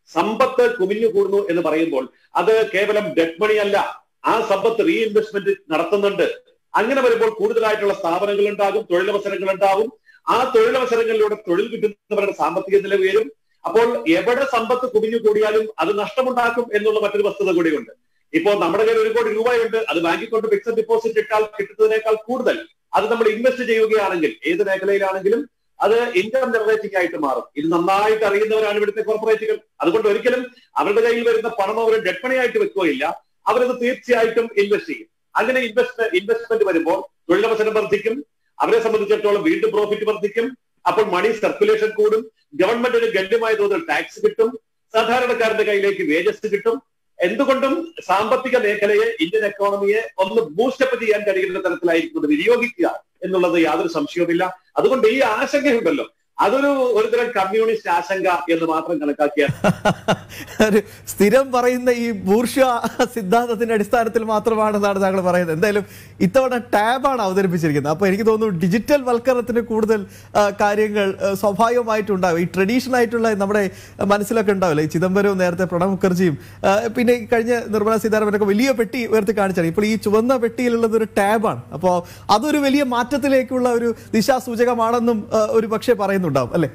സമ്പത്ത് കുമിഞ്ഞു കൂടുന്നു എന്ന് പറയുമ്പോൾ അത് കേവലം ഡെഡ് മണി അല്ല ആ സമ്പത്ത് റീഇൻവെസ്റ്റ്മെന്റ് നടത്തുന്നുണ്ട് അങ്ങനെ വരുമ്പോൾ കൂടുതലായിട്ടുള്ള സ്ഥാപനങ്ങൾ ഉണ്ടാകും തൊഴിലവസരങ്ങൾ ഉണ്ടാകും ആ തൊഴിലവസരങ്ങളിലൂടെ തൊഴിൽ കിട്ടുന്നവരുടെ സാമ്പത്തിക നില ഉയരും അപ്പോൾ എവിടെ സമ്പത്ത് കുമിഞ്ഞു കൂടിയാലും അത് നഷ്ടമുണ്ടാക്കും എന്നുള്ള മറ്റൊരു വസ്തുത കൂടിയുണ്ട് ഇപ്പോൾ നമ്മുടെ കയ്യിൽ ഒരു കോടി രൂപയുണ്ട് അത് ബാങ്കിൽ കൊണ്ട് ഫിക്സഡ് ഡെപ്പോസിറ്റ് ഇട്ടാൽ കിട്ടുന്നതിനേക്കാൾ കൂടുതൽ അത് നമ്മൾ ഇൻവെസ്റ്റ് ചെയ്യുകയാണെങ്കിൽ ഏത് മേഖലയിലാണെങ്കിലും അത് ഇൻകം ജനറേറ്റിംഗ് ആയിട്ട് മാറും ഇത് നന്നായിട്ട് അറിയുന്നവരാണ് ഇവിടുത്തെ കോർപ്പറേറ്റുകൾ അതുകൊണ്ട് ഒരിക്കലും അവരുടെ കയ്യിൽ വരുന്ന പണം അവർ ഡെഡ് മണി ആയിട്ട് വെക്കുകയില്ല അവരത് തീർച്ചയായിട്ടും ഇൻവെസ്റ്റ് ചെയ്യും അങ്ങനെ ഇൻവെസ്റ്റ് ഇൻവെസ്റ്റ്മെന്റ് വരുമ്പോൾ തൊഴിലവസരം വർദ്ധിക്കും അവരെ സംബന്ധിച്ചിടത്തോളം വീണ്ടും പ്രോഫിറ്റ് വർദ്ധിക്കും അപ്പോൾ മണി സർക്കുലേഷൻ കൂടും ഗവൺമെന്റിന് ഗണ്യമായ തോതിൽ ടാക്സ് കിട്ടും സാധാരണക്കാരന്റെ കയ്യിലേക്ക് വേജസ് കിട്ടും എന്തുകൊണ്ടും സാമ്പത്തിക മേഖലയെ ഇന്ത്യൻ എക്കോണമിയെ ഒന്ന് ബൂസ്റ്റപ്പ് ചെയ്യാൻ കഴിയുന്ന തരത്തിലായിരിക്കും അത് വിനിയോഗിക്കുക എന്നുള്ളത് യാതൊരു സംശയവുമില്ല അതുകൊണ്ട് ഈ ആശങ്കയുണ്ടല്ലോ അതൊരു ഒരുതരം കമ്മ്യൂണിസ്റ്റ് ആശങ്ക എന്ന് മാത്രം കണക്കാക്കിയാൽ ഒരു സ്ഥിരം പറയുന്ന ഈ ബൂർഷ സിദ്ധാന്തത്തിന്റെ അടിസ്ഥാനത്തിൽ മാത്രമാണെന്നാണ് താങ്കൾ പറയുന്നത് എന്തായാലും ഇത്തവണ ടാബാണ് അവതരിപ്പിച്ചിരിക്കുന്നത് അപ്പോൾ എനിക്ക് തോന്നുന്നു ഡിജിറ്റൽ വൽക്കരണത്തിന് കൂടുതൽ ആ, കാര്യങ്ങൾ ആ, സ്വാഭാവികമായിട്ടുണ്ടാവും ഈ ട്രഡീഷണൽ ആയിട്ടുള്ള നമ്മുടെ മനസ്സിലൊക്കെ ഉണ്ടാവില്ല ഈ ചിദംബരവും നേരത്തെ പ്രണബ് മുഖർജിയും ആ, പിന്നെ ഈ കഴിഞ്ഞ നിർമ്മല സീതാരാമനൊക്കെ വലിയ പെട്ടി ഉയർത്തി കാണിച്ചാണ് ഇപ്പോൾ ഈ ചുവന്ന പെട്ടിയിലുള്ളത് ഒരു ടാബാണ് അപ്പോൾ അതൊരു വലിയ മാറ്റത്തിലേക്കുള്ള ഒരു ദിശാസൂചകമാണെന്നും ആ, ഒരു പക്ഷേ പറയുന്നുണ്ടാവും അല്ലേ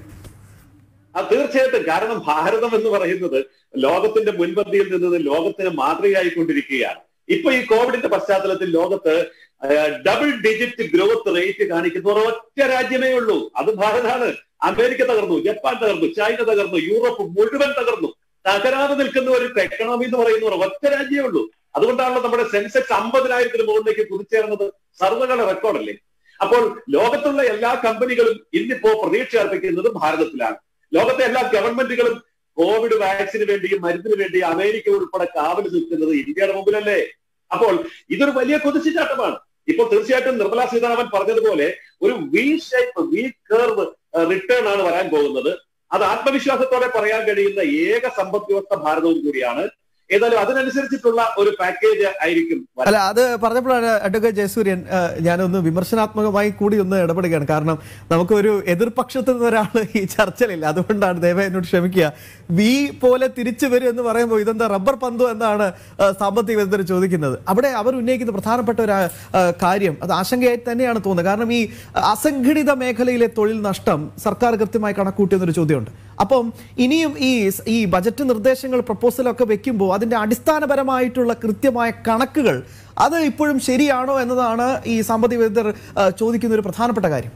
ആ തീർച്ചയായിട്ടും കാരണം ഭാരതം എന്ന് പറയുന്നത് ലോകത്തിന്റെ മുൻപന്തിയിൽ നിന്നത് ലോകത്തിന് മാതൃകയായിക്കൊണ്ടിരിക്കുകയാണ് ഇപ്പൊ ഈ കോവിഡിന്റെ പശ്ചാത്തലത്തിൽ ലോകത്ത് ഡബിൾ ഡിജിറ്റ് ഗ്രോത്ത് റേറ്റ് കാണിക്കുന്ന ഒരൊറ്റ രാജ്യമേ ഉള്ളൂ അത് ഭാരതമാണ് അമേരിക്ക തകർന്നു ജപ്പാൻ തകർന്നു ചൈന തകർന്നു യൂറോപ്പ് മുഴുവൻ തകർന്നു തകരാതെ നിൽക്കുന്ന ഒരു എക്കണോമി എന്ന് പറയുന്ന ഒരു ഒറ്റ രാജ്യമേ ഉള്ളൂ അതുകൊണ്ടാണല്ലോ നമ്മുടെ സെൻസെക്സ് അമ്പതിനായിരത്തിന് മുകളിലേക്ക് കുതിച്ചേർന്നത് സർവ്വകളുടെ റെക്കോർഡല്ലേ അപ്പോൾ ലോകത്തുള്ള എല്ലാ കമ്പനികളും ഇന്നിപ്പോ പ്രതീക്ഷ അർപ്പിക്കുന്നത് ഭാരതത്തിലാണ് ലോകത്തെ എല്ലാ ഗവൺമെന്റുകളും കോവിഡ് വാക്സിന് വേണ്ടിയും മരുന്നിന് വേണ്ടിയും അമേരിക്ക ഉൾപ്പെടെ കാവൽ നിൽക്കുന്നത് ഇന്ത്യയുടെ മുമ്പിലല്ലേ അപ്പോൾ ഇതൊരു വലിയ കുതിച്ചുചാട്ടമാണ് ഇപ്പോൾ തീർച്ചയായിട്ടും നിർമ്മലാ സീതാരാമൻ പറഞ്ഞതുപോലെ ഒരു V shape V curve return ആണ് വരാൻ പോകുന്നത് അത് ആത്മവിശ്വാസത്തോടെ പറയാൻ കഴിയുന്ന ഏക സമ്പദ് വ്യവസ്ഥ ഭാരതവും കൂടിയാണ് ഏതായാലും അതിനനുസരിച്ചിട്ടുള്ള ഒരു പാക്കേജ് ആയിരിക്കും വരാൻ. അല്ല അത് പറഞ്ഞപ്പോഴാണ് അഡ്വക്കേറ്റ് ജയസൂര്യൻ ആ, ഞാനൊന്ന് വിമർശനാത്മകമായി കൂടി ഒന്ന് ഇടപെടുകയാണ് കാരണം നമുക്കൊരു എതിർപക്ഷത്ത് നിന്ന് ഒരാൾ ഈ ചർച്ചയിലില്ല അതുകൊണ്ടാണ് ദയവായി എന്നോട് ക്ഷമിക്കുക വി പോലെ തിരിച്ചു വരും എന്ന് പറയുമ്പോൾ ഇതെന്താ റബ്ബർ പന്തു എന്നാണ് ആ, സാമ്പത്തിക വിദഗ്ധർ ചോദിക്കുന്നത് അവിടെ അവർ ഉന്നയിക്കുന്ന പ്രധാനപ്പെട്ട ഒരു ആ, കാര്യം അത് ആശങ്കയായി തന്നെയാണ് തോന്നുന്നത് കാരണം ഈ അസംഘടിത മേഖലയിലെ തൊഴിൽ നഷ്ടം സർക്കാർ കൃത്യമായി കണക്കൂട്ടിയെന്നൊരു ചോദ്യമുണ്ട് അപ്പം ഇനിയും ഈ ഈ ബജറ്റ് നിർദ്ദേശങ്ങൾ പ്രപ്പോസലൊക്കെ വെക്കുമ്പോൾ അതിന്റെ അടിസ്ഥാനപരമായിട്ടുള്ള കൃത്യമായ കണക്കുകൾ അത് ഇപ്പോഴും ശരിയാണോ എന്നതാണ് ഈ സാമ്പത്തിക വിദഗ്ധർ ആ, ചോദിക്കുന്ന ഒരു പ്രധാനപ്പെട്ട കാര്യം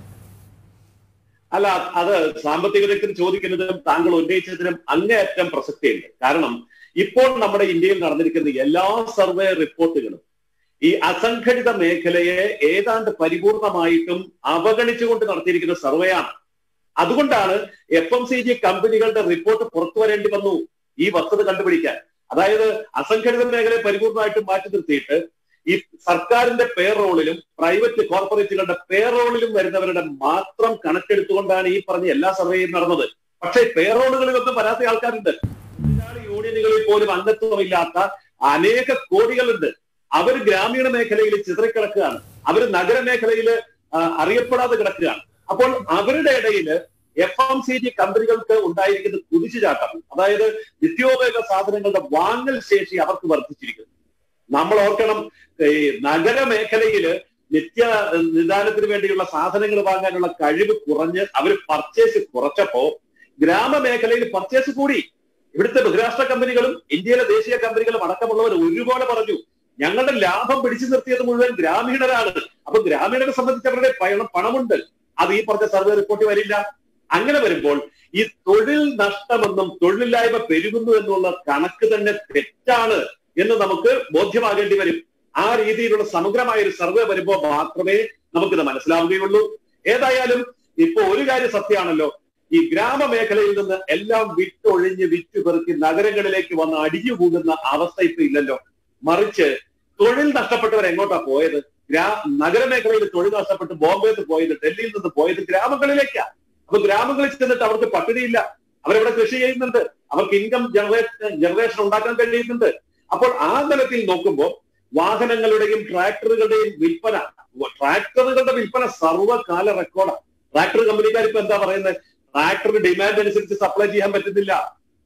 അല്ല അത് സാമ്പത്തിക വിദഗ്ധർ ചോദിക്കുന്നതിനും താങ്കൾ ഉന്നയിച്ചതിനും അങ്ങേയറ്റം പ്രസക്തിയുണ്ട് കാരണം ഇപ്പോൾ നമ്മുടെ ഇന്ത്യയിൽ നടന്നിരിക്കുന്ന എല്ലാ സർവേ റിപ്പോർട്ടുകളും ഈ അസംഘടിത മേഖലയെ ഏതാണ്ട് പരിപൂർണമായിട്ടും അവഗണിച്ചുകൊണ്ട് നടത്തിയിരിക്കുന്ന സർവേയാണ് അതുകൊണ്ടാണ് എഫ് എം സി ജി കമ്പനികളുടെ റിപ്പോർട്ട് പുറത്തു വരേണ്ടി വന്നു ഈ വസ്തുത കണ്ടുപിടിക്കാൻ അതായത് അസംഘടിത മേഖലയെ പരിപൂർണമായിട്ടും മാറ്റി നിർത്തിയിട്ട് ഈ സർക്കാരിന്റെ പേറോളിലും പ്രൈവറ്റ് കോർപ്പറേറ്റുകളുടെ പേറോളിലും വരുന്നവരുടെ മാത്രം കണക്കെടുത്തുകൊണ്ടാണ് ഈ പറഞ്ഞ എല്ലാ സർവേയും നടന്നത് പക്ഷേ പേറോളുകളിലൊന്നും വരാത്ത ആൾക്കാരുണ്ട് തൊഴിലാളി യൂണിയനുകളിൽ പോലും അംഗത്വമില്ലാത്ത അനേക കോടികളുണ്ട് അവർ ഗ്രാമീണ മേഖലയിൽ ചിതറിക്കിടക്കുകയാണ് അവർ നഗരമേഖലയിൽ ആ, അറിയപ്പെടാതെ കിടക്കുകയാണ് അപ്പോൾ അവരുടെ ഇടയിൽ എഫ് എം സി ജി കമ്പനികൾക്ക് ഉണ്ടായിരിക്കുന്ന കുതിച്ചുചാട്ടം അതായത് നിത്യോപയോഗ സാധനങ്ങളുടെ വാങ്ങൽ ശേഷി അവർക്ക് വർദ്ധിച്ചിരിക്കുന്നു നമ്മൾ ഓർക്കണം ഈ നഗരമേഖലയില് നിത്യ നിദാനത്തിന് വേണ്ടിയുള്ള സാധനങ്ങൾ വാങ്ങാനുള്ള കഴിവ് കുറഞ്ഞ് അവർ പർച്ചേസ് കുറച്ചപ്പോ ഗ്രാമമേഖലയിൽ പർച്ചേസ് കൂടി ഇവിടുത്തെ ബഹുരാഷ്ട്ര കമ്പനികളും ഇന്ത്യയിലെ ദേശീയ കമ്പനികളും അടക്കമുള്ളവർ ഒരുപോലെ പറഞ്ഞു ഞങ്ങളുടെ ലാഭം പിടിച്ചു നിർത്തിയത് മുഴുവൻ ഗ്രാമീണരാണ് അപ്പൊ ഗ്രാമീണരെ സംബന്ധിച്ച് അവരുടെ പണം പണമുണ്ട് അത് ഈ പറഞ്ഞ സർവേ റിപ്പോർട്ട് വരില്ല അങ്ങനെ വരുമ്പോൾ ഈ തൊഴിൽ നഷ്ടമെന്നും തൊഴിലില്ലായ്മ പെരുകുന്നു എന്നുള്ള കണക്ക് തന്നെ തെറ്റാണ് എന്ന് നമുക്ക് ബോധ്യമാകേണ്ടി വരും ആ രീതിയിലുള്ള സമഗ്രമായ ഒരു സർവേ വരുമ്പോൾ മാത്രമേ നമുക്കിത് മനസ്സിലാവുകയുള്ളൂ ഏതായാലും ഇപ്പൊ ഒരു കാര്യം സത്യമാണല്ലോ ഈ ഗ്രാമമേഖലയിൽ നിന്ന് എല്ലാം വിട്ടൊഴിഞ്ഞ് വിറ്റുപെറുക്കി നഗരങ്ങളിലേക്ക് വന്ന് അടിഞ്ഞു പോകുന്ന അവസ്ഥ ഇപ്പൊ ഇല്ലല്ലോ മറിച്ച് തൊഴിൽ നഷ്ടപ്പെട്ടവർ എങ്ങോട്ടാ പോയത് ഗ്രാ നഗരമേഖലയിൽ തൊഴിൽ നഷ്ടപ്പെട്ട് ബോംബെയിൽ പോയത് ഡൽഹിയിൽ നിന്ന് പോയത് ഗ്രാമങ്ങളിലേക്കാ അപ്പൊ ഗ്രാമങ്ങളിൽ ചെന്നിട്ട് അവർക്ക് പട്ടിണിയില്ല അവരവിടെ കൃഷി ചെയ്യുന്നുണ്ട് അവർക്ക് ഇൻകം ജനറേഷൻ ജനറേഷൻ ഉണ്ടാക്കാൻ കഴിയുന്നുണ്ട് അപ്പോൾ ആ തലത്തിൽ നോക്കുമ്പോൾ വാഹനങ്ങളുടെയും ട്രാക്ടറുകളുടെയും വിൽപ്പന ട്രാക്ടറുകളുടെ വിൽപ്പന സർവ്വകാല റെക്കോർഡാണ് ട്രാക്ടർ കമ്പനിക്കാർ ഇപ്പൊ എന്താ പറയുന്നത് ട്രാക്ടർ ഡിമാൻഡ് അനുസരിച്ച് സപ്ലൈ ചെയ്യാൻ പറ്റുന്നില്ല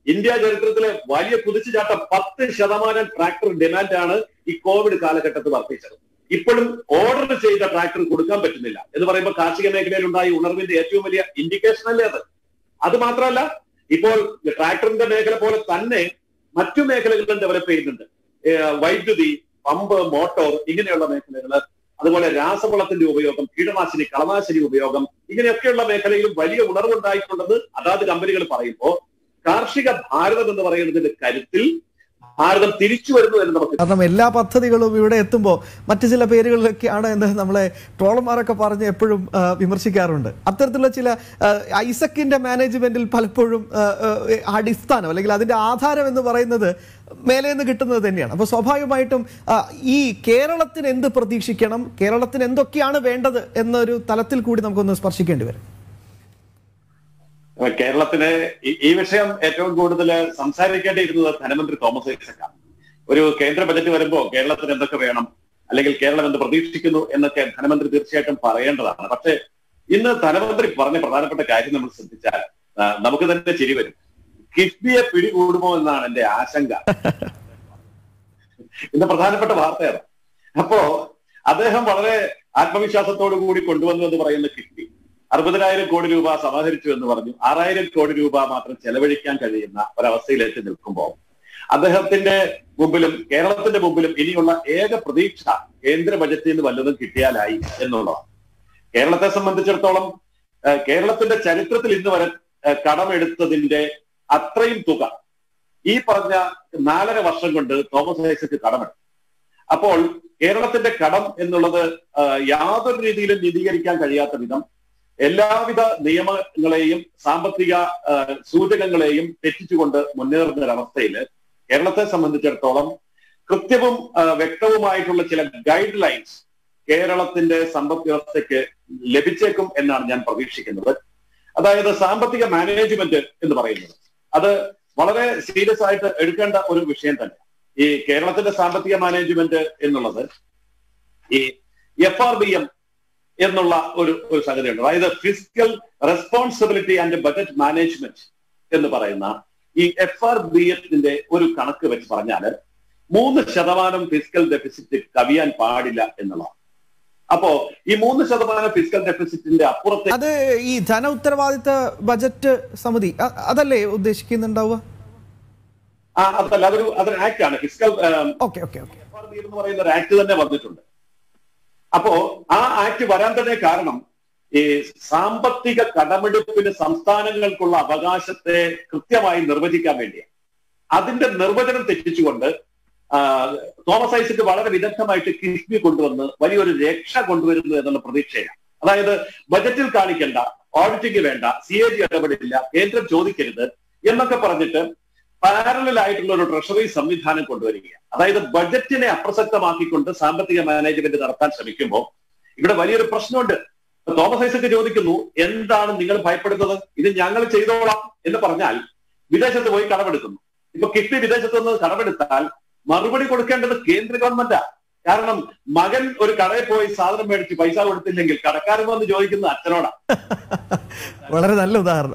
ഇന്ത്യ ചരിത്രത്തിലെ വലിയ കുതിച്ചുചാട്ടം പത്ത് ശതമാനം ട്രാക്ടർ ഡിമാൻഡാണ് ഈ കോവിഡ് കാലഘട്ടത്തിൽ വർദ്ധിച്ചത് ഇപ്പോഴും ഓർഡർ ചെയ്ത ട്രാക്ടർ കൊടുക്കാൻ പറ്റുന്നില്ല എന്ന് പറയുമ്പോൾ കാർഷിക മേഖലയിൽ ഉണ്ടായ ഉണർവിന്റെ ഏറ്റവും വലിയ ഇൻഡിക്കേഷൻ അല്ലേ അത് അത് മാത്രമല്ല ഇപ്പോൾ ട്രാക്ടറിന്റെ മേഖല പോലെ തന്നെ മറ്റു മേഖലകളും ഡെവലപ്പ് ചെയ്യുന്നുണ്ട് ഏഹ് വൈദ്യുതി പമ്പ് മോട്ടോർ ഇങ്ങനെയുള്ള മേഖലകൾ അതുപോലെ രാസവളത്തിന്റെ ഉപയോഗം കീടനാശിനി കളനാശിനി ഉപയോഗം ഇങ്ങനെയൊക്കെയുള്ള മേഖലയിലും വലിയ ഉണർവുണ്ടായിട്ടുണ്ടെന്ന് അതാത് കമ്പനികൾ പറയുമ്പോൾ കാർഷിക ഭാരതം എന്ന് പറയുന്നതിന്റെ കരുത്തിൽ ഭാരതം തിരിച്ചു വരുന്നു എന്ന് നമുക്ക് കാരണം എല്ലാ പദ്ധതികളും ഇവിടെ എത്തുമ്പോൾ മറ്റു ചില പേരുകളിലൊക്കെയാണ് എന്ന് നമ്മളെ ട്രോളന്മാരൊക്കെ പറഞ്ഞ് എപ്പോഴും ആ, വിമർശിക്കാറുണ്ട് അത്തരത്തിലുള്ള ചില ആ, ഐസക്കിന്റെ മാനേജ്മെന്റിൽ പലപ്പോഴും ആ, ആ, അടിസ്ഥാനം അല്ലെങ്കിൽ അതിന്റെ ആധാരം എന്ന് പറയുന്നത് മേലെ നിന്ന് കിട്ടുന്നത് തന്നെയാണ് അപ്പോൾ സ്വാഭാവികമായിട്ടും ആ, ഈ കേരളത്തിന് എന്ത് പ്രതീക്ഷിക്കണം കേരളത്തിന് എന്തൊക്കെയാണ് വേണ്ടത് എന്നൊരു തലത്തിൽ കൂടി നമുക്കൊന്ന് സ്പർശിക്കേണ്ടി വരും കേരളത്തിന് ഈ- ഈ വിഷയം ഏറ്റവും കൂടുതൽ സംസാരിക്കേണ്ടിയിരുന്നത് ധനമന്ത്രി തോമസ് ഐസക്കാണ് ഒരു കേന്ദ്ര ബജറ്റ് വരുമ്പോൾ കേരളത്തിന് എന്തൊക്കെ വേണം അല്ലെങ്കിൽ കേരളം എന്ത് പ്രതീക്ഷിക്കുന്നു എന്നൊക്കെ ധനമന്ത്രി തീർച്ചയായിട്ടും പറയേണ്ടതാണ് പക്ഷേ ഇന്ന് ധനമന്ത്രി പറഞ്ഞ പ്രധാനപ്പെട്ട കാര്യം നമ്മൾ ശ്രദ്ധിച്ചാൽ ആ, നമുക്ക് തന്നെ ചിരി വരും കിഫ്ബിയെ പിടികൂടുമോ എന്നാണ് എന്റെ ആശങ്ക ഇന്ന് പ്രധാനപ്പെട്ട വാർത്തയാണ് അപ്പോ അദ്ദേഹം വളരെ ആത്മവിശ്വാസത്തോടു കൂടി കൊണ്ടുവന്നു എന്ന് പറയുന്ന കിഫ്ബി അറുപതിനായിരം കോടി രൂപ സമാഹരിച്ചു എന്ന് പറഞ്ഞു ആറായിരം കോടി രൂപ മാത്രം ചെലവഴിക്കാൻ കഴിയുന്ന ഒരവസ്ഥയിലേക്ക് നിൽക്കുമ്പോൾ അദ്ദേഹത്തിന്റെ മുമ്പിലും കേരളത്തിന്റെ മുമ്പിലും ഇനിയുള്ള ഏക പ്രതീക്ഷ കേന്ദ്ര ബജറ്റിൽ നിന്ന് വല്ലതും കിട്ടിയാലായി എന്നുള്ളതാണ് കേരളത്തെ സംബന്ധിച്ചിടത്തോളം ഏഹ്, കേരളത്തിന്റെ ചരിത്രത്തിൽ ഇന്ന് വരെ ഏഹ്, കടമെടുത്തതിന്റെ അത്രയും തുക ഈ പറഞ്ഞ നാലര വർഷം കൊണ്ട് തോമസ് ഐസക്ക് കടമെടുത്തു അപ്പോൾ കേരളത്തിന്റെ കടം എന്നുള്ളത് ഏഹ്, യാതൊരു രീതിയിലും നീതീകരിക്കാൻ കഴിയാത്ത വിധം എല്ലാവിധ നിയമങ്ങളെയും സാമ്പത്തിക ഏഹ്, സൂചകങ്ങളെയും തെറ്റിച്ചുകൊണ്ട് മുന്നേറുന്ന ഒരവസ്ഥയിൽ കേരളത്തെ സംബന്ധിച്ചിടത്തോളം കൃത്യവും ഏഹ്, വ്യക്തവുമായിട്ടുള്ള ചില ഗൈഡ് ലൈൻസ് കേരളത്തിന്റെ സമ്പദ് വ്യവസ്ഥയ്ക്ക് ലഭിച്ചേക്കും എന്നാണ് ഞാൻ പ്രതീക്ഷിക്കുന്നത് അതായത് സാമ്പത്തിക മാനേജ്മെന്റ് എന്ന് പറയുന്നത് അത് വളരെ സീരിയസ് ആയിട്ട് എടുക്കേണ്ട ഒരു വിഷയം തന്നെ ഈ കേരളത്തിന്റെ സാമ്പത്തിക മാനേജ്മെന്റ് എന്നുള്ളത് ഈ എഫ് ആർ ബി എം എന്നുള്ള ഒരു ഒരു സംഗതിയുണ്ട് അതായത് physical responsibility and budget management എന്ന് പറയുന്ന ഈ എഫ് ആർ ബി എഫിന്റെ ഒരു കണക്ക് വെച്ച് പറഞ്ഞാൽ മൂന്ന് ശതമാനം ഫിസിക്കൽ ഡെഫിസിറ്റ് കവിയാൻ പാടില്ല എന്നുള്ളതാണ് അപ്പോ ഈ മൂന്ന് ശതമാനം ഫിസിക്കൽ ഡെഫിസിറ്റിന്റെ അപ്പുറത്തെ അത് ഈ ധന ഉത്തരവാദിത്ത ബജറ്റ് സമിതി അ- അതല്ലേ ഉദ്ദേശിക്കുന്നുണ്ടാവുക ആ അതല്ല അതൊരു അതൊരു ആക്ട് ആണ് ഫിസിക്കൽ ഓക്കെ ഓക്കെ ഓക്കെ എന്ന് പറയുന്ന ഒരു ആക്ട് തന്നെ വന്നിട്ടുണ്ട് അപ്പോ ആ ആക്ട് വരാൻ തന്നെ കാരണം ഈ സാമ്പത്തിക കടമെടുപ്പിന് സംസ്ഥാനങ്ങൾക്കുള്ള അവകാശത്തെ കൃത്യമായി നിർവചിക്കാൻ വേണ്ടിയാണ് അതിന്റെ നിർവചനം തെറ്റിച്ചുകൊണ്ട് ആ, തോമസ് ഐസക്ക് വളരെ വിദഗ്ധമായിട്ട് കിഫ്ബി കൊണ്ടുവന്ന് വലിയൊരു രക്ഷ കൊണ്ടുവരുന്നു എന്നുള്ള പ്രതീക്ഷയാണ് അതായത് ബജറ്റിൽ കാണിക്കേണ്ട ഓഡിറ്റിംഗ് വേണ്ട സി എ ജി ഇടപെടില്ല കേന്ദ്രം ചോദിക്കരുത് എന്നൊക്കെ പറഞ്ഞിട്ട് പാരലൽ ആയിട്ടുള്ള ഒരു ട്രഷറി സംവിധാനം കൊണ്ടുവരികയാണ് അതായത് ബജറ്റിനെ അപ്രസക്തമാക്കിക്കൊണ്ട് സാമ്പത്തിക മാനേജ്മെന്റ് നടത്താൻ ശ്രമിക്കുമ്പോൾ ഇവിടെ വലിയൊരു പ്രശ്നമുണ്ട് ഇപ്പൊ തോമസ് ഐസക്ക് ചോദിക്കുന്നു എന്താണ് നിങ്ങൾ ഭയപ്പെടുന്നത് ഇത് ഞങ്ങൾ ചെയ്തോളാം എന്ന് പറഞ്ഞാൽ വിദേശത്ത് പോയി കടമെടുക്കുന്നു ഇപ്പൊ കിഫ്ബി വിദേശത്ത് നിന്ന് കടമെടുത്താൽ മറുപടി കൊടുക്കേണ്ടത് കേന്ദ്ര ഗവൺമെന്റാ കാരണം മകൻ ഒരു കടയിൽ പോയി സാധനം മേടിച്ച് പൈസ കൊടുത്തില്ലെങ്കിൽ കടക്കാരൻ വന്ന് ചോദിക്കുന്നത് അച്ഛനോടാ വളരെ നല്ല ഉദാഹരണം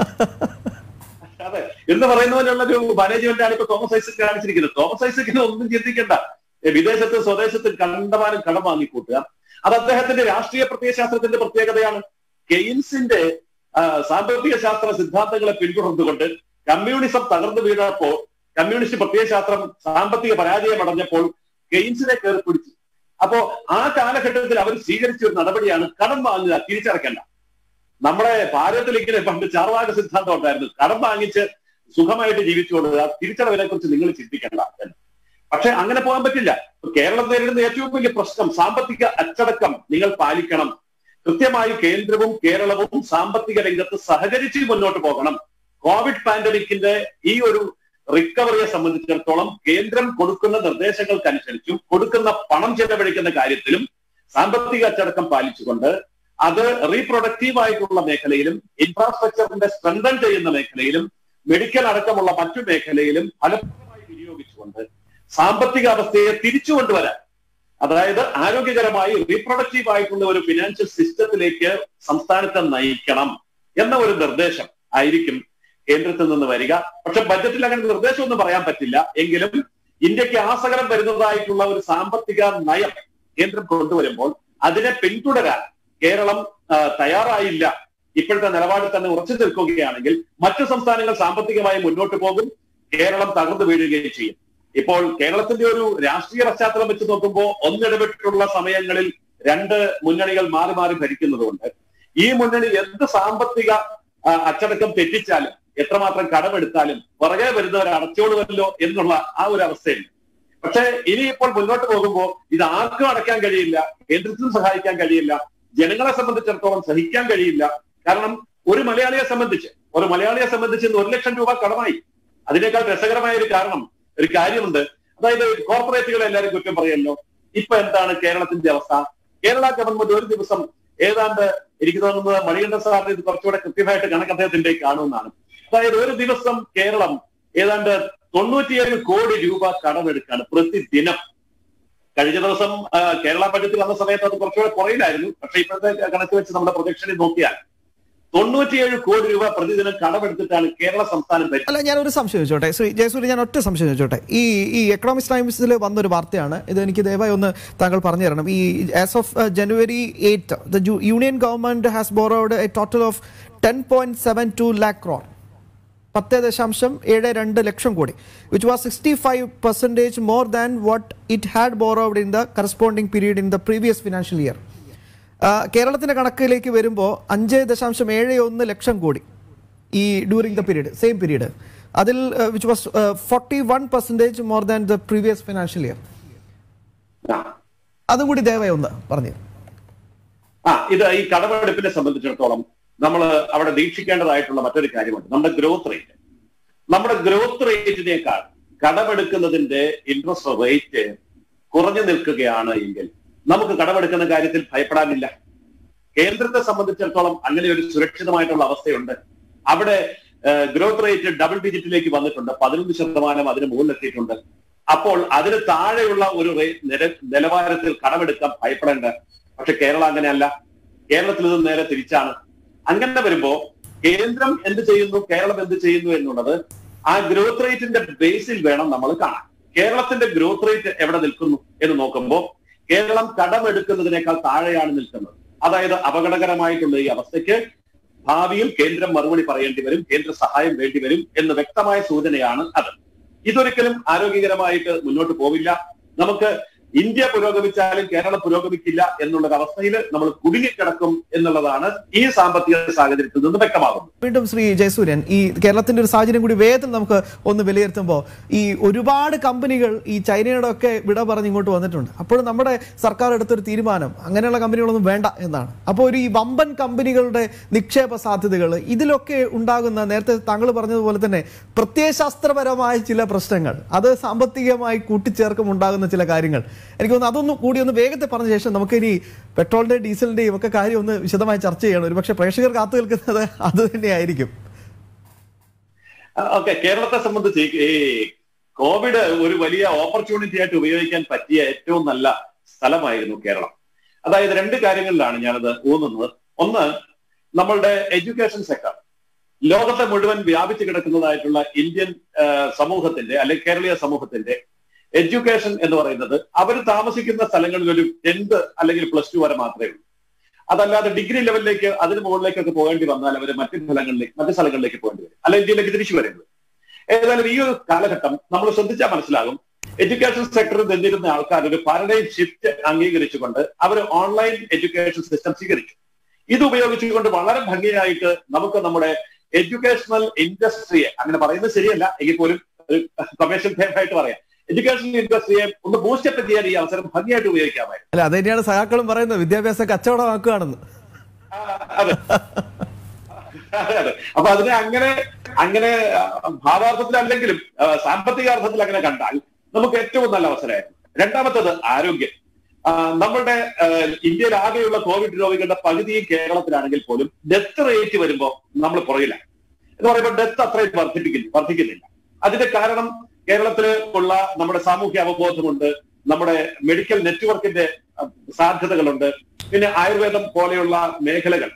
അതെ എന്ന് പറയുന്നതിനുള്ള ഒരു മാനേജ്മെന്റ് ആണ് ഇപ്പൊ തോമസ് ഐസക് കാണിച്ചിരിക്കുന്നത് തോമസ് ഐസക്കിന് ഒന്നും ചിന്തിക്കണ്ട ഏ, വിദേശത്ത് സ്വദേശത്ത് കണ്ടമാനം കടം വാങ്ങിക്കൂട്ടുക അത് അദ്ദേഹത്തിന്റെ രാഷ്ട്രീയ പ്രത്യയശാസ്ത്രത്തിന്റെ പ്രത്യേകതയാണ് കെയ്ൻസിന്റെ ആ, സാമ്പത്തിക ശാസ്ത്ര സിദ്ധാന്തങ്ങളെ പിന്തുടർന്നുകൊണ്ട് കമ്മ്യൂണിസം തകർന്നു വീണപ്പോൾ കമ്മ്യൂണിസ്റ്റ് പ്രത്യയശാസ്ത്രം സാമ്പത്തിക പരാജയം അടഞ്ഞപ്പോൾ കെയ്ൻസിനെ കയറി പിടിച്ചു അപ്പോ ആ കാലഘട്ടത്തിൽ അവർ സ്വീകരിച്ച ഒരു നടപടിയാണ് കടം വാങ്ങുക തിരിച്ചടക്കേണ്ട നമ്മുടെ ഭാരതത്തിൽ ഇങ്ങനെ പണ്ട് ചാർവാക സിദ്ധാന്തം ഉണ്ടായിരുന്നു കടം വാങ്ങിച്ച് സുഖമായിട്ട് ജീവിച്ചുകൊള്ളുക തിരിച്ചടവിനെ കുറിച്ച് നിങ്ങൾ ചിന്തിക്കേണ്ട എന്ന് പക്ഷെ അങ്ങനെ പോകാൻ പറ്റില്ല ഇപ്പൊ കേരളം നേരിടുന്ന ഏറ്റവും വലിയ പ്രശ്നം സാമ്പത്തിക അച്ചടക്കം നിങ്ങൾ പാലിക്കണം കൃത്യമായി കേന്ദ്രവും കേരളവും സാമ്പത്തിക രംഗത്ത് സഹകരിച്ച് മുന്നോട്ട് പോകണം കോവിഡ് പാൻഡമിക്കിന്റെ ഈ ഒരു റിക്കവറിയെ സംബന്ധിച്ചിടത്തോളം കേന്ദ്രം കൊടുക്കുന്ന നിർദ്ദേശങ്ങൾക്കനുസരിച്ചും കൊടുക്കുന്ന പണം ചെലവഴിക്കുന്ന കാര്യത്തിലും സാമ്പത്തിക അച്ചടക്കം പാലിച്ചുകൊണ്ട് അത് റീപ്രൊഡക്റ്റീവ് ആയിട്ടുള്ള മേഖലയിലും ഇൻഫ്രാസ്ട്രക്ചറിന്റെ സ്ട്രെങ്തൻ ചെയ്യുന്ന മേഖലയിലും മെഡിക്കൽ അടക്കമുള്ള മറ്റു മേഖലയിലും ഫലപ്രദമായി വിനിയോഗിച്ചുകൊണ്ട് സാമ്പത്തിക അവസ്ഥയെ തിരിച്ചു കൊണ്ടുവരാൻ അതായത് ആരോഗ്യകരമായി റീപ്രൊഡക്റ്റീവ് ആയിട്ടുള്ള ഒരു ഫിനാൻഷ്യൽ സിസ്റ്റത്തിലേക്ക് സംസ്ഥാനത്തെ നയിക്കണം എന്ന ഒരു നിർദ്ദേശം ആയിരിക്കും കേന്ദ്രത്തിൽ നിന്ന് വരിക പക്ഷെ ബജറ്റിൽ അങ്ങനെ നിർദ്ദേശമൊന്നും പറയാൻ പറ്റില്ല എങ്കിലും ഇന്ത്യക്ക് ആസകലം വരുന്നതായിട്ടുള്ള ഒരു സാമ്പത്തിക നയം കേന്ദ്രം കൊണ്ടുവരുമ്പോൾ അതിനെ പിന്തുടരാൻ കേരളം ആ, തയ്യാറായില്ല ഇപ്പോഴത്തെ നിലപാടിൽ തന്നെ ഉറച്ചു നിൽക്കുകയാണെങ്കിൽ മറ്റു സംസ്ഥാനങ്ങൾ സാമ്പത്തികമായി മുന്നോട്ട് പോകും കേരളം തകർന്നു വീഴുകയും ചെയ്യും ഇപ്പോൾ കേരളത്തിന്റെ ഒരു രാഷ്ട്രീയ പശ്ചാത്തലം വെച്ച് നോക്കുമ്പോൾ ഒന്നിടവിട്ടുള്ള സമയങ്ങളിൽ രണ്ട് മുന്നണികൾ മാറി മാറി ഭരിക്കുന്നതുകൊണ്ട് ഈ മുന്നണി എന്ത് സാമ്പത്തിക ആ, അച്ചടക്കം തെറ്റിച്ചാലും എത്രമാത്രം കടമെടുത്താലും പുറകെ വരുന്നവർ അടച്ചോളുമല്ലോ എന്നുള്ള ആ ഒരു അവസ്ഥയുണ്ട് പക്ഷേ ഇനിയിപ്പോൾ മുന്നോട്ട് പോകുമ്പോൾ ഇത് ആർക്കും അടയ്ക്കാൻ കഴിയില്ല കേന്ദ്രത്തിനും സഹായിക്കാൻ കഴിയില്ല ജനങ്ങളെ സംബന്ധിച്ചിടത്തോളം സഹിക്കാൻ കഴിയില്ല കാരണം ഒരു മലയാളിയെ സംബന്ധിച്ച് ഒരു മലയാളിയെ സംബന്ധിച്ച് ഇന്ന് ഒരു ലക്ഷം രൂപ കടമായി അതിനേക്കാൾ രസകരമായ ഒരു കാരണം ഒരു കാര്യമുണ്ട് അതായത് കോർപ്പറേറ്റുകളെ എല്ലാവരും കുറ്റം പറയല്ലോ ഇപ്പൊ എന്താണ് കേരളത്തിന്റെ അവസ്ഥ കേരള ഗവൺമെന്റ് ഒരു ദിവസം ഏതാണ്ട് എനിക്ക് തോന്നുന്നത് മണികണ്ഠ സാറിന് ഇത് കുറച്ചുകൂടെ കൃത്യമായിട്ട് കണക്ക് അദ്ദേഹത്തിന്റെ കാണുമെന്നാണ് അതായത് ഒരു ദിവസം കേരളം ഏതാണ്ട് തൊണ്ണൂറ്റിയേഴ് കോടി രൂപ കടമെടുക്കാണ് പ്രതിദിനം കഴിഞ്ഞ ദിവസം ആ, കേരള ബജറ്റ് വന്ന സമയത്ത് അത് കുറച്ചുകൂടെ കുറയിലായിരുന്നു പക്ഷെ ഇപ്പോഴത്തെ കണക്ക് വെച്ച് നമ്മുടെ പ്രൊജക്ഷനിൽ നോക്കിയാൽ തൊണ്ണൂറ്റിയേഴ് കോടി രൂപ പ്രതിദിനം കടമെടുത്തിട്ടാണ് കേരള സംസ്ഥാനം ഭരിക്കുന്നത് അല്ല ഞാൻ ഒരു സംശയം ചോദിച്ചോട്ടെ ശ്രീ ജയസൂര്യ ഞാൻ ഒറ്റ സംശയം ചോദിച്ചോട്ടെ ഈ ഈ എക്കണോമിക്സ് ടൈംസിൽ വന്നൊരു വാർത്തയാണ് ഇത് എനിക്ക് ദയവായി ഒന്ന് താങ്കൾ പറഞ്ഞു തരണം ഈ as of January eight the union government has borrowed a total of ten point seven two lakh crore പത്ത് ദശാംശം ഏഴ് രണ്ട് ലക്ഷം കോടി which was sixty five percentage more than what it had borrowed in the corresponding period in the previous financial year കേരളത്തിന്റെ കണക്കിലേക്ക് വരുമ്പോൾ അഞ്ച് ദശാംശം ഏഴ് ഒന്ന് ലക്ഷം കോടി ഈ during the period same period അതിൽ which was forty one percentage more than the previous financial year ആ. അതും കൂടി ദയവായി ഒന്ന് പറഞ്ഞു ആ ഇത് ഈ കടമെടുപ്പിനെ സംബന്ധിച്ചിടത്തോളം നമ്മൾ അവിടെ വീക്ഷിക്കേണ്ടതായിട്ടുള്ള മറ്റൊരു കാര്യമുണ്ട് നമ്മുടെ ഗ്രോത്ത് റേറ്റ് നമ്മുടെ ഗ്രോത്ത് റേറ്റിനേക്കാൾ കടമെടുക്കുന്നതിന്റെ ഇൻട്രസ്റ്റ് റേറ്റ് കുറഞ്ഞു നിൽക്കുകയാണ് എങ്കിൽ നമുക്ക് കടമെടുക്കുന്ന കാര്യത്തിൽ ഭയപ്പെടാനില്ല കേന്ദ്രത്തെ സംബന്ധിച്ചിടത്തോളം അങ്ങനെ ഒരു സുരക്ഷിതമായിട്ടുള്ള അവസ്ഥയുണ്ട് അവിടെ ഗ്രോത്ത് റേറ്റ് ഡബിൾ ഡിജിറ്റിലേക്ക് വന്നിട്ടുണ്ട് പതിനൊന്ന് ശതമാനം അതിന് മുകളിലെത്തിയിട്ടുണ്ട് അപ്പോൾ അതിന് താഴെയുള്ള ഒരു റേ- നിര- നിലവാരത്തിൽ കടമെടുക്കാൻ ഭയപ്പെടേണ്ട പക്ഷെ കേരളം അങ്ങനെയല്ല കേരളത്തിൽ ഇത് നേരെ തിരിച്ചാണ് അങ്ങനെ വരുമ്പോ കേന്ദ്രം എന്ത് ചെയ്യുന്നു കേരളം എന്ത് ചെയ്യുന്നു എന്നുള്ളത് ആ ഗ്രോത്ത് റേറ്റിന്റെ ബേസിൽ വേണം നമ്മൾ കാണാൻ കേരളത്തിന്റെ ഗ്രോത്ത് റേറ്റ് എവിടെ നിൽക്കുന്നു എന്ന് നോക്കുമ്പോൾ കേരളം കടമെടുക്കുന്നതിനേക്കാൾ താഴെയാണ് നിൽക്കുന്നത് അതായത് അപകടകരമായിട്ടുള്ള ഈ അവസ്ഥയ്ക്ക് ഭാവിയിൽ കേന്ദ്രം മറുപടി പറയേണ്ടി വരും കേന്ദ്ര സഹായം വേണ്ടി വരും എന്ന് വ്യക്തമായ സൂചനയാണ് അത് ഇതൊരിക്കലും ആരോഗ്യകരമായിട്ട് മുന്നോട്ട് പോവില്ല നമുക്ക് ഇന്ത്യ പുരോഗമിച്ചാലും കേരളം പുരോഗമിക്കില്ല എന്നുള്ള അവസ്ഥയിൽ നമ്മൾ കുടുങ്ങിക്കിടക്കും എന്നുള്ളതാണ് ഈ സാമ്പത്തിക സാഹചര്യത്തിൽ നിന്ന് വ്യക്തമാകുന്നത് വീണ്ടും ശ്രീ ജയസൂര്യൻ ഈ കേരളത്തിന്റെ ഒരു സാഹചര്യം കൂടി വേഗത്തിൽ നമുക്ക് ഒന്ന് വിലയിരുത്തുമ്പോൾ ഈ ഒരുപാട് കമ്പനികൾ ഈ ചൈനയുടെ ഒക്കെ വിട പറഞ്ഞ് ഇങ്ങോട്ട് വന്നിട്ടുണ്ട് അപ്പോൾ നമ്മുടെ സർക്കാർ എടുത്തൊരു തീരുമാനം അങ്ങനെയുള്ള കമ്പനികളൊന്നും വേണ്ട എന്നാണ് അപ്പോൾ ഒരു ഈ വമ്പൻ കമ്പനികളുടെ നിക്ഷേപ സാധ്യതകൾ ഇതിലൊക്കെ ഉണ്ടാകുന്ന നേരത്തെ താങ്കൾ പറഞ്ഞതുപോലെ തന്നെ പ്രത്യയശാസ്ത്രപരമായ ചില പ്രശ്നങ്ങൾ അത് സാമ്പത്തികമായി കൂട്ടിച്ചേർക്കും ഉണ്ടാകുന്ന ചില കാര്യങ്ങൾ എനിക്ക് തോന്നുന്നു അതൊന്നും കൂടി ഒന്ന് വേഗത്തിൽ പറഞ്ഞ ശേഷം നമുക്ക് ഇനി പെട്രോളിന്റെയും ഡീസലിന്റെയും ഒക്കെ കാര്യം ഒന്ന് വിശദമായി ചർച്ച ചെയ്യണം ഒരുപക്ഷെ പ്രേക്ഷകർ കാത്തു നിൽക്കുന്നത് അത് തന്നെയായിരിക്കും ഓക്കെ കേരളത്തെ സംബന്ധിച്ച് ഈ- ഈ കോവിഡ് ഒരു വലിയ ഓപ്പർച്യൂണിറ്റി ആയിട്ട് ഉപയോഗിക്കാൻ പറ്റിയ ഏറ്റവും നല്ല സ്ഥലമായിരുന്നു കേരളം അതായത് രണ്ട് കാര്യങ്ങളിലാണ് ഞാനത് ഊന്നുന്നത് ഒന്ന് നമ്മളുടെ എഡ്യൂക്കേഷൻ സെക്ടർ ലോകത്തെ മുഴുവൻ വ്യാപിച്ചു കിടക്കുന്നതായിട്ടുള്ള ഇന്ത്യൻ ആ, സമൂഹത്തിന്റെ അല്ലെങ്കിൽ കേരളീയ സമൂഹത്തിന്റെ എഡ്യൂക്കേഷൻ എന്ന് പറയുന്നത് അവർ താമസിക്കുന്ന സ്ഥലങ്ങളിൽ ഒരു ടെൻത്ത് അല്ലെങ്കിൽ പ്ലസ് ടു വരെ മാത്രമേ ഉള്ളൂ അതല്ലാതെ ഡിഗ്രി ലെവലിലേക്ക് അതിന് മുകളിലേക്കൊക്കെ പോകേണ്ടി വന്നാൽ അവർ മറ്റു സ്ഥലങ്ങളിലേക്ക് മറ്റു സ്ഥലങ്ങളിലേക്ക് പോകേണ്ടി വരും അല്ല ഇന്ത്യയിലേക്ക് തിരിച്ചു വരുന്നത് ഏതായാലും ഈ ഒരു കാലഘട്ടം നമ്മൾ ശ്രദ്ധിച്ചാൽ മനസ്സിലാകും എഡ്യൂക്കേഷൻ സെക്ടറിൽ നിന്നിരുന്ന ആൾക്കാർ ഒരു പാരഡൈം ഷിഫ്റ്റ് അംഗീകരിച്ചുകൊണ്ട് അവർ ഓൺലൈൻ എഡ്യൂക്കേഷൻ സിസ്റ്റം സ്വീകരിച്ചു ഇത് ഉപയോഗിച്ചുകൊണ്ട് വളരെ ഭംഗിയായിട്ട് നമുക്ക് നമ്മുടെ എഡ്യൂക്കേഷണൽ ഇൻഡസ്ട്രിയെ അങ്ങനെ പറയുന്നത് ശരിയല്ല എങ്കിൽ പോലും ഒരു കൊമേഴ്ഷ്യൽ ആയിട്ട് പറയാം എഡ്യൂക്കേഷണൽ ഇൻഡസ്ട്രിയെ ഒന്ന് ബൂസ്റ്റപ്പ് ചെയ്യാൻ ഈ അവസരം ഭംഗിയായിട്ട് ഉപയോഗിക്കാമായിരുന്നു അല്ല അത് തന്നെയാണ് സഹാക്കളും പറയുന്നത് വിദ്യാഭ്യാസം കച്ചവടമാക്കുകയാണെന്ന് ആ, അതെ അതെ അതെ അപ്പൊ അതിനെ അങ്ങനെ അങ്ങനെ ആ, ഭാവാർത്ഥത്തിലല്ലെങ്കിലും ആ, സാമ്പത്തിക അർത്ഥത്തിൽ അങ്ങനെ കണ്ടാൽ നമുക്ക് ഏറ്റവും നല്ല അവസരമായിരുന്നു രണ്ടാമത്തത് ആരോഗ്യം ആ, നമ്മളുടെ ആ, ഇന്ത്യയിൽ ആകെയുള്ള കോവിഡ് രോഗികളുടെ പകുതിയും കേരളത്തിലാണെങ്കിൽ പോലും ഡെത്ത് റേറ്റ് വരുമ്പോൾ നമ്മൾ പുറകില്ല എന്ന് പറയുമ്പോൾ ഡെത്ത് അത്രയും വർദ്ധിപ്പിക്കുന്നു വർദ്ധിക്കുന്നില്ല അതിന്റെ കാരണം കേരളത്തിൽ ഉള്ള നമ്മുടെ സാമൂഹ്യ അവബോധമുണ്ട് നമ്മുടെ മെഡിക്കൽ നെറ്റ്വർക്കിന്റെ അഹ്, സാധ്യതകളുണ്ട് പിന്നെ ആയുർവേദം പോലെയുള്ള മേഖലകൾ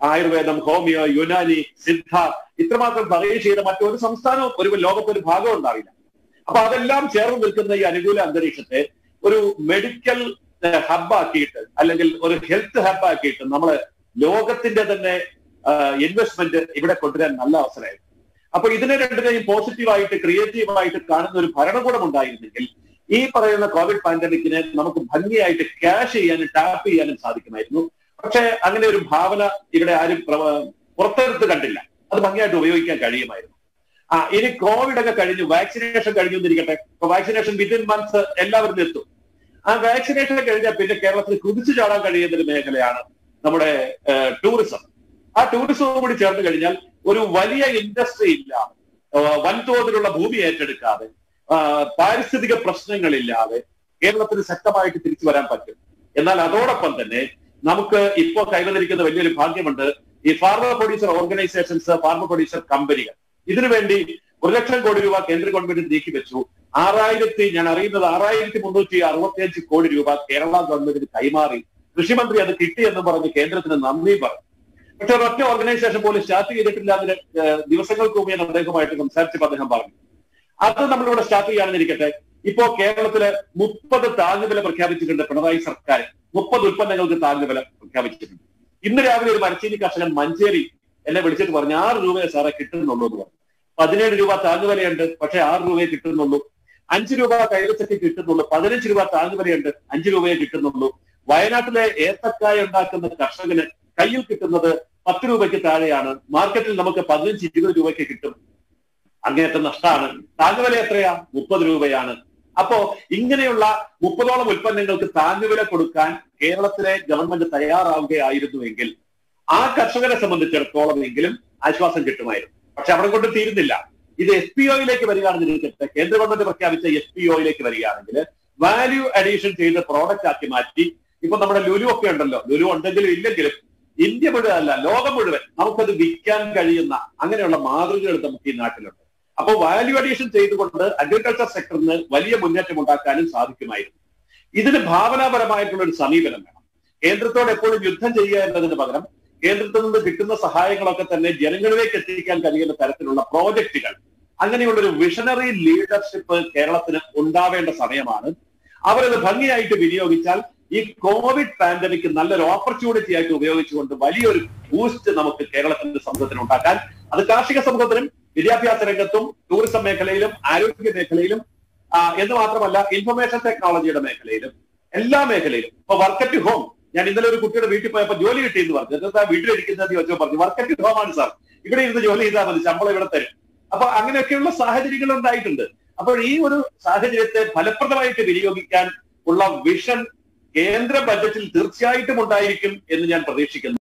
ആയുർവേദം ഹോമിയോ യുനാനി സിദ്ധ ഇത്രമാത്രം പ്രവേശ് ചെയ്ത മറ്റൊരു സംസ്ഥാനവും ഒരു ലോകത്തൊരു ഭാഗം ഉണ്ടാവില്ല അപ്പൊ അതെല്ലാം ചേർന്ന് നിൽക്കുന്ന ഈ അനുകൂല അന്തരീക്ഷത്തെ ഒരു മെഡിക്കൽ ഹബ്ബാക്കിയിട്ട് അല്ലെങ്കിൽ ഒരു ഹെൽത്ത് ഹബ്ബാക്കിയിട്ട് നമ്മൾ ലോകത്തിന്റെ തന്നെ ഇൻവെസ്റ്റ്മെന്റ് ഇവിടെ കൊണ്ടുവരാൻ നല്ല അവസരമായിരുന്നു അപ്പൊ ഇതിനെ രണ്ടിനെയും പോസിറ്റീവായിട്ട് ക്രിയേറ്റീവായിട്ട് കാണുന്ന ഒരു ഭരണകൂടം ഉണ്ടായിരുന്നെങ്കിൽ ഈ പറയുന്ന കോവിഡ് പാൻഡമിക്കിനെ നമുക്ക് ഭംഗിയായിട്ട് ക്യാഷ് ചെയ്യാനും ടാപ്പ് ചെയ്യാനും സാധിക്കുമായിരുന്നു പക്ഷെ അങ്ങനെ ഒരു ഭാവന ഇവിടെ ആരും പുറത്തെടുത്ത് കണ്ടില്ല അത് ഭംഗിയായിട്ട് ഉപയോഗിക്കാൻ കഴിയുമായിരുന്നു ആ ഇനി കോവിഡ് ഒക്കെ കഴിഞ്ഞു വാക്സിനേഷൻ കഴിഞ്ഞു എന്നിരിക്കട്ടെ ഇപ്പൊ വാക്സിനേഷൻ വിത്തിൻ മന്ത്സ് എല്ലാവരും എത്തും ആ വാക്സിനേഷൻ കഴിഞ്ഞാൽ പിന്നെ കേരളത്തിൽ കുതിച്ചു ചാടാൻ കഴിയുന്ന ഒരു മേഖലയാണ് നമ്മുടെ ടൂറിസം ആ ടൂറിസവും കൂടി ചേർന്ന് കഴിഞ്ഞാൽ ഒരു വലിയ ഇൻഡസ്ട്രി ഇല്ലാതെ വൻതോതിലുള്ള ഭൂമി ഏറ്റെടുക്കാതെ പാരിസ്ഥിതിക പ്രശ്നങ്ങളില്ലാതെ കേരളത്തിന് ശക്തമായിട്ട് തിരിച്ചു വരാൻ പറ്റും എന്നാൽ അതോടൊപ്പം തന്നെ നമുക്ക് ഇപ്പോ കൈവന്നിരിക്കുന്ന വലിയൊരു ഭാഗ്യമുണ്ട് ഈ pharma producer organisations pharma producer കമ്പനികൾ ഇതിനുവേണ്ടി ഒരു ലക്ഷം കോടി രൂപ കേന്ദ്ര ഗവൺമെന്റ് നീക്കി വെച്ചു ആറായിരത്തി ഞാൻ അറിയുന്നത് ആറായിരത്തി മുന്നൂറ്റി അറുപത്തിയഞ്ച് കോടി രൂപ കേരള ഗവൺമെന്റിന് കൈമാറി കൃഷിമന്ത്രി അത് കിട്ടിയെന്ന് പറഞ്ഞ് കേന്ദ്രത്തിന് നന്ദി പറഞ്ഞു പക്ഷെ ഒരൊറ്റ ഓർഗനൈസേഷൻ പോലും സ്റ്റാർട്ട് ചെയ്തിട്ടില്ല അതിന് ദിവസങ്ങൾക്ക് മുമ്പ് ഞാൻ അദ്ദേഹവുമായിട്ട് സംസാരിച്ചപ്പോൾ അദ്ദേഹം പറഞ്ഞു അത് നമ്മളിവിടെ സ്റ്റാർട്ട് ചെയ്യാണെന്നിരിക്കട്ടെ ഇപ്പോ കേരളത്തില് മുപ്പത് താങ്ങുവില പ്രഖ്യാപിച്ചിട്ടുണ്ട് പിണറായി സർക്കാർ മുപ്പത് ഉൽപ്പന്നങ്ങൾക്ക് താങ്ങുവില പ്രഖ്യാപിച്ചിട്ടുണ്ട് ഇന്ന് രാവിലെ ഒരു മരച്ചീനി കർഷകൻ മഞ്ചേരി എന്നെ വിളിച്ചിട്ട് പറഞ്ഞു ആറ് രൂപയെ സാറേ കിട്ടുന്നുള്ളൂ എന്ന് പറഞ്ഞു പതിനേഴ് രൂപ താങ്ങുവിലയുണ്ട് പക്ഷെ ആറ് രൂപയെ കിട്ടുന്നുള്ളൂ അഞ്ച് രൂപ കൈവച്ചക്ക് കിട്ടുന്നുള്ളൂ പതിനഞ്ച് രൂപ താങ്ങുവിലയുണ്ട് അഞ്ച് രൂപയെ കിട്ടുന്നുള്ളൂ വയനാട്ടിലെ ഏത്തക്കായ ഉണ്ടാക്കുന്ന കർഷകന് കയ്യിൽ കിട്ടുന്നത് പത്ത് രൂപയ്ക്ക് താഴെയാണ് മാർക്കറ്റിൽ നമുക്ക് പതിനഞ്ച് ഇരുപത് രൂപയ്ക്ക് കിട്ടും അങ്ങേയറ്റം നഷ്ടമാണ് താങ്ങുവില എത്രയാ മുപ്പത് രൂപയാണ് അപ്പോ ഇങ്ങനെയുള്ള മുപ്പതോളം ഉൽപ്പന്നങ്ങൾക്ക് താങ്ങുവില കൊടുക്കാൻ കേരളത്തിലെ ഗവൺമെന്റ് തയ്യാറാവുകയായിരുന്നുവെങ്കിൽ ആ കർഷകരെ സംബന്ധിച്ചിടത്തോളം എങ്കിലും ആശ്വാസം കിട്ടുമായിരുന്നു പക്ഷെ അവിടെ കൊണ്ട് തീരുന്നില്ല ഇത് എസ് പി ഒയിലേക്ക് വരികയാണെന്നിരിക്കട്ടെ കേന്ദ്ര ഗവൺമെന്റ് പ്രഖ്യാപിച്ച എസ് പി ഒയിലേക്ക് വരികയാണെങ്കിൽ വാല്യൂ അഡീഷൻ ചെയ്ത് പ്രോഡക്റ്റ് ആക്കി മാറ്റി ഇപ്പൊ നമ്മുടെ ലുലു ഒക്കെ ഉണ്ടല്ലോ ലുലു ഉണ്ടെങ്കിലും ഇല്ലെങ്കിലും ഇന്ത്യ മുഴുവൻ അല്ല ലോകം മുഴുവൻ നമുക്കത് വിൽക്കാൻ കഴിയുന്ന അങ്ങനെയുള്ള മാതൃകകൾ നമുക്ക് ഈ നാട്ടിലുണ്ട് അപ്പോൾ വാല്യൂ അഡീഷൻ ചെയ്തുകൊണ്ട് അഗ്രികൾച്ചർ സെക്ടറിന് വലിയ മുന്നേറ്റം ഉണ്ടാക്കാനും സാധിക്കുമായിരുന്നു ഇതിന് ഭാവനാപരമായിട്ടുള്ള ഒരു സമീപനം വേണം കേന്ദ്രത്തോട് എപ്പോഴും യുദ്ധം ചെയ്യുക എന്നതിന് പകരം കേന്ദ്രത്തിൽ നിന്ന് കിട്ടുന്ന സഹായങ്ങളൊക്കെ തന്നെ ജനങ്ങളിലേക്ക് എത്തിക്കാൻ കഴിയുന്ന തരത്തിലുള്ള പ്രോജക്റ്റുകൾ അങ്ങനെയുള്ള ഒരു വിഷണറി ലീഡർഷിപ്പ് കേരളത്തിന് ഉണ്ടാവേണ്ട സമയമാണ് അവരത് ഭംഗിയായിട്ട് വിനിയോഗിച്ചാൽ ഈ കോവിഡ് പാൻഡമിക് നല്ലൊരു ഓപ്പർച്യൂണിറ്റി ആയിട്ട് ഉപയോഗിച്ചുകൊണ്ട് വലിയൊരു ബൂസ്റ്റ് നമുക്ക് കേരളത്തിന്റെ സമൂഹത്തിന് ഉണ്ടാക്കാൻ അത് കാർഷിക സമൂഹത്തിനും വിദ്യാഭ്യാസ രംഗത്തും ടൂറിസം മേഖലയിലും ആരോഗ്യ മേഖലയിലും എന്ന് മാത്രമല്ല ഇൻഫർമേഷൻ ടെക്നോളജിയുടെ മേഖലയിലും എല്ലാ മേഖലയിലും ഇപ്പൊ വർക്ക് അറ്റ് ഹോം ഞാൻ ഇന്നലെ ഒരു കുട്ടിയുടെ വീട്ടിൽ പോയപ്പോൾ ജോലി കിട്ടിയെന്ന് പറഞ്ഞു എന്താ വീട്ടിലിരിക്കുന്നത് ചോദിച്ചോ പറഞ്ഞു വർക്ക് അറ്റ് ഹോം ആണ് സാർ ഇവിടെ ഇരുന്ന് ജോലി ചെയ്താൽ മതി ശമ്പളം ഇവിടെ തരും അപ്പൊ അങ്ങനെയൊക്കെയുള്ള സാഹചര്യങ്ങൾ ഉണ്ടായിട്ടുണ്ട് അപ്പോൾ ഈ ഒരു സാഹചര്യത്തെ ഫലപ്രദമായിട്ട് വിനിയോഗിക്കാൻ ഉള്ള വിഷൻ കേന്ദ്ര ബജറ്റിൽ തീർച്ചയായിട്ടും ഉണ്ടായിരിക്കും എന്ന് ഞാൻ പ്രതീക്ഷിക്കുന്നു